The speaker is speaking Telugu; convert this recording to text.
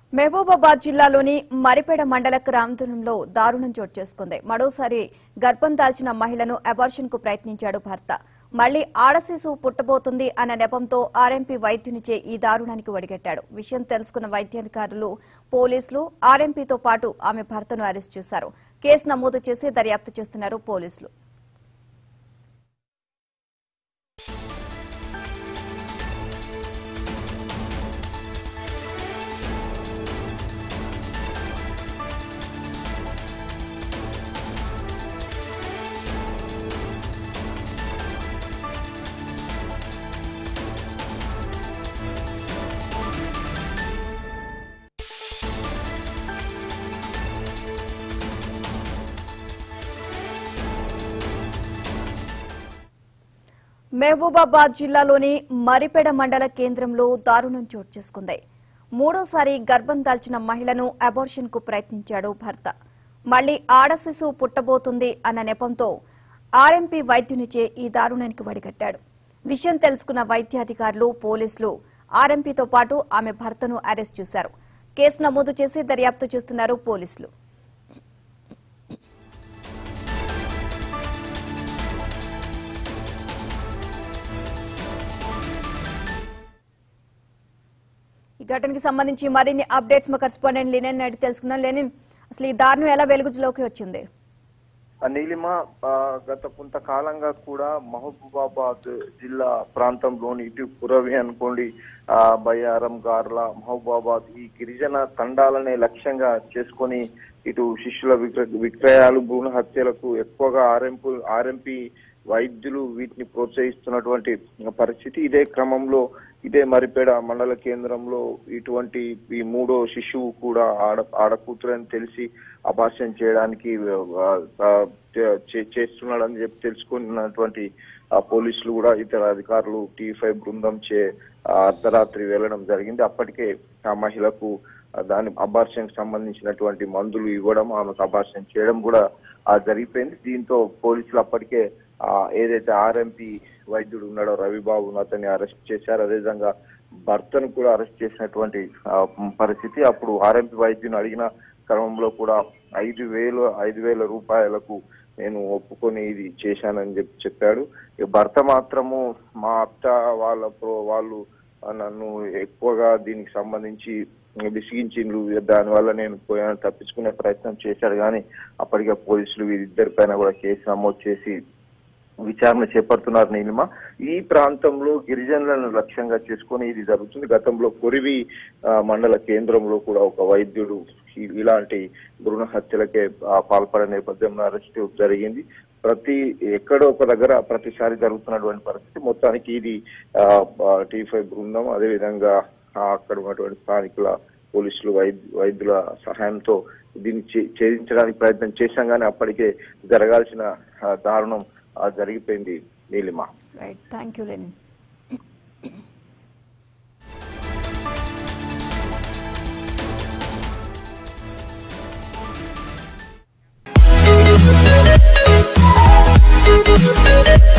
మహబూబాబాద్ జిల్లాలోని మరిపేడ మండల గ్రామంలో దారుణం చోటు చేసుకుంది మరోసారి గర్భం దాల్చిన మహిళను అబార్షన్ కు ప్రయత్నించాడు భర్త మళ్లీ ఆడశిశువు పుట్టబోతుంది అన్న నెపంతో ఆర్ఎంపీ వైద్యునిచే ఈ దారుణానికి ఒడిగట్టాడు విషయం తెలుసుకున్న వైద్యాధికారులు పోలీసులు ఆర్ఎంపీతో పాటు ఆమె భర్తను అరెస్ట్ చేశారు కేసు నమోదు చేసి దర్యాప్తు చేస్తున్నారు పోలీసులు మహబూబాబాద్ జిల్లాలోని మరిపెడ మండల కేంద్రంలో దారుణం చోటు చేసుకుంది మూడోసారి గర్భం దాల్చిన మహిళను అబార్షన్ కు ప్రయత్నించాడు భర్త మళ్లీ ఆడ శిశువు పుట్టబోతుంది అన్న నెపంతో ఆర్ఎంపీ వైద్యునిచే ఈ దారుణానికి వడిగట్టాడు విషయం తెలుసుకున్న వైద్యాధికారులు పోలీసులు ఆర్ఎంపీతో పాటు ఆమె భర్తను అరెస్ట్ చేశారు కేసు నమోదు చేసి దర్యాప్తు చేస్తున్నారు పోలీసులు ఈ ఘటనకి సంబంధించి మరిన్ని అప్డేట్స్ మా కరెస్పాండెంట్ లెనిన్ నాయుడు తెలుసుకుందాం లెనిన్ అసలు ఈ దారుణం ఎలా వెలుగులోకి వచ్చింది ఆ నీలిమ ఆ, గత కొంతకాలంగా కూడా మహబూబాబాద్ జిల్లా ప్రాంతంలోని ఇటు పురవి అనుకోండి ఆ బయ్యారం గార్ల మహబూబాబాద్ ఈ గిరిజన తండాలనే లక్ష్యంగా చేసుకొని ఇటు శిష్యుల విక్ర- విక్రయాలు భ్రూణ హత్యలకు ఎక్కువగా ఆర్ఎంపు ఆర్ఎంపీ వైద్యులు వీటిని ప్రోత్సహిస్తున్నటువంటి పరిస్థితి ఇదే క్రమంలో ఇదే మరిపేడ మండల కేంద్రంలో ఇటువంటి ఈ మూడో శిశువు కూడా ఆడ ఆడకూతురని తెలిసి అభాష్యం చేయడానికి ఆ, ఆ, చే- చేస్తున్నాడని చెప్పి తెలుసుకున్నటువంటి ఆ పోలీసులు కూడా ఇతర అధికారులు టీ ఫైవ్ బృందం చే ఆ, అర్ధరాత్రి వెళ్ళడం జరిగింది అప్పటికే ఆ మహిళకు ఆ, దాని అబార్షన్ సంబంధించినటువంటి మందులు ఇవ్వడం ఆమెకు అబార్షన్ చేయడం కూడా ఆ, జరిగిపోయింది దీంతో పోలీసులు అప్పటికే ఆ, ఏదైతే ఆర్ఎంపీ వైద్యుడు ఉన్నాడో రవిబాబును అతన్ని అరెస్ట్ చేశారు అదేవిధంగా భర్తను కూడా అరెస్ట్ చేసినటువంటి ఆ, పరిస్థితి అప్పుడు ఆర్ఎంపీ వైద్యుని అడిగిన క్రమంలో కూడా ఐదు వేలు ఐదు వేల రూపాయలకు నేను ఒప్పుకొని ఇది చేశానని చెప్పి చెప్పాడు ఇక భర్త మాత్రము మా అత్త వాళ్ళ ప్రో- వాళ్ళు నన్ను ఎక్కువగా దీనికి సంబంధించి విసిగించిండ్రు దానివల్ల నేను పోయాను తప్పించుకునే ప్రయత్నం చేశాడు కానీ అప్పటికే పోలీసులు వీరిద్దరి పైన కూడా కేసు నమోదు చేసి విచారణ చేపడుతున్నారు నీలిమ ఈ ప్రాంతంలో గిరిజనులను లక్ష్యంగా చేసుకొని ఇది జరుగుతుంది గతంలో కొరివి ఆ, మండల కేంద్రంలో కూడా ఒక వైద్యుడు ఈ- ఇలాంటి భ్రూణ హత్యలకే ఆ, పాల్పడే నేపథ్యంలో అరెస్ట్ జరిగింది ప్రతి ఎక్కడో ఒక దగ్గర ప్రతిసారి జరుగుతున్నటువంటి పరిస్థితి మొత్తానికి ఇది టీ ఫైవ్ బృందం అదేవిధంగా ఆ, అక్కడ ఉన్నటువంటి స్థానికుల పోలీసులు వైద్య వైద్యుల సహాయంతో దీన్ని ఛే- ఛేదించడానికి ప్రయత్నం చేశాం కానీ అప్పటికే జరగాల్సిన ఆ, దారుణం ఆ, జరిగిపోయింది Neelima right thank you Lenin Thank you.